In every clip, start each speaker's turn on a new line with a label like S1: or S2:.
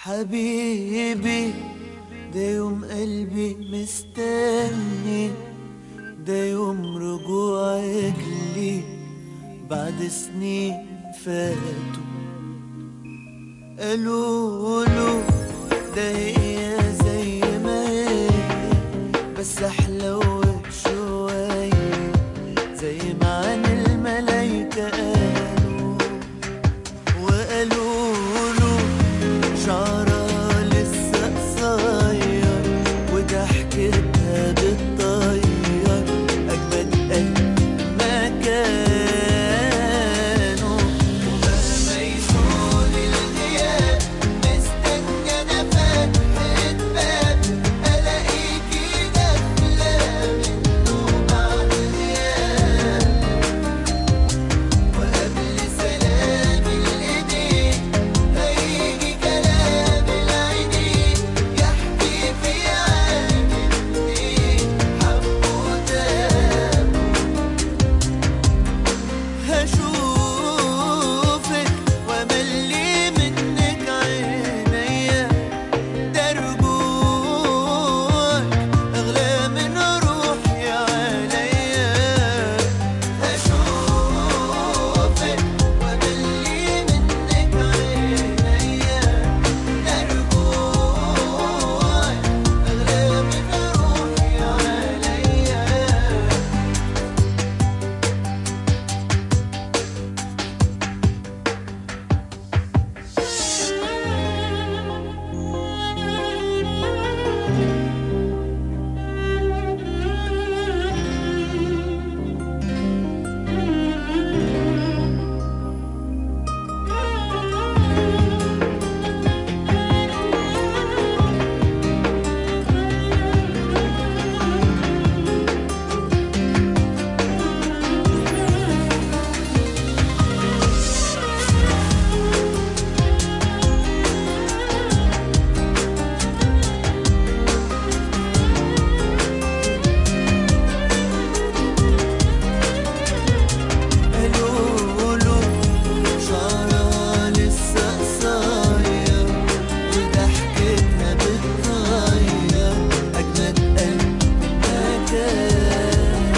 S1: حبيبي ده يوم قلبي مستني ده يوم رجوعك لي بعد سنين فاتوا قالوا له ده هي زي ما هي بس حلوت شوية زي ما عن الملايكة قالوا وقالوا له شعرها لسه قصير وضحكتها بتطير أجمد قلب ما كانوا ومهما يطول الغياب مستني أنا فتحة باب ألاقيكي داخلة منه بعد غياب وقبل سلام الإيدين هيجي كلام العينين يحكي في عالم اتنين حبوا تابوا هشوفك واملي منك عينيا ده رجوعك اغلى من روحي عليا هشوفك واملي منك عينيا ده رجوعك اغلى من روحي عليا قالوا له شعرها لسه قصير وضحكتها بتطير أجمد قلب ما كان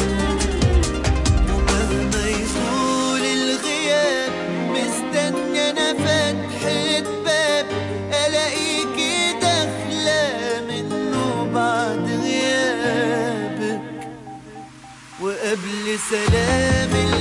S1: ومهما يطول الغياب مستني أنا فتحة باب ألاقيكي داخلة منه بعد غيابك وقبل سلام